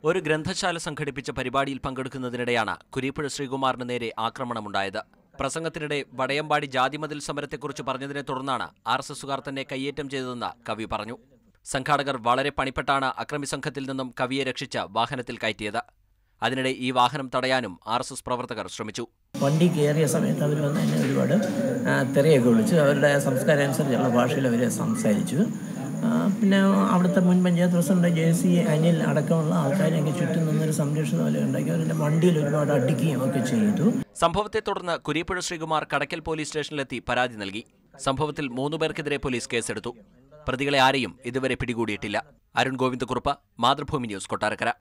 ഒരു ഗ്രന്ഥശാല സംഘടിപ്പിച്ച പരിപാടിയിൽ പങ്കെടുക്കുന്നതിനിടെയാണ് കുരീപ്പുഴ ശ്രീകുമാറിന് നേരെ ആക്രമണമുണ്ടായത് പ്രസംഗത്തിനിടെ വടയമ്പാടി ജാതിമതിൽ സമരത്തെക്കുറിച്ച് പറഞ്ഞതിനെ തുടർന്നാണ് ആർ എസ് എസുകാർ തന്നെ കയ്യേറ്റം ചെയ്തതെന്ന് കവി പറഞ്ഞു സംഘാടകർ വളരെ പണിപ്പെട്ടാണ് അക്രമി സംഘത്തിൽ നിന്നും കവിയെ രക്ഷിച്ച് വാഹനത്തിൽ കയറ്റിയത് അതിനിടെ ഈ വാഹനം തടയാനും ആർ എസ് എസ് പ്രവർത്തകർ ശ്രമിച്ചു വണ്ടി കയറിയ സമയത്ത് അവർ വന്ന് എന്നെ ഒരുപാട് ആ, തെറിയൊക്കെ വിളിച്ചു അവരുടെ സംസ്കാരം അനുസരിച്ചുള്ള ഭാഷയിൽ അവർ സംസാരിച്ചു ആ, പിന്നെ അവിടുത്തെ മുൻ panchayat president J C Anil അടക്കമുള്ള ആൾക്കാരെ എനിക്ക് ചുറ്റും നിന്നൊരു സംരക്ഷണ വല ഉണ്ടാക്കി അവരുടെ വണ്ടിയിൽ ഒരുപാട് അടിക്കുകയും ഒക്കെ ചെയ്തു സംഭവത്തെ തുടർന്ന് കുരീപ്പുഴ ശ്രീകുമാർ കടക്കൽ പോലീസ് സ്റ്റേഷനിലെത്തി പരാതി നൽകി സംഭവത്തിൽ മൂന്നു പേർക്കെതിരെ പോലീസ് കേസെടുത്തു പ്രതികളെ ആരെയും ഇതുവരെ പിടികൂടിയിട്ടില്ല അരുൺ ഗോവിന്ദക്കുറുപ്പ് മാതൃഭൂമി ന്യൂസ് കൊട്ടാരക്കര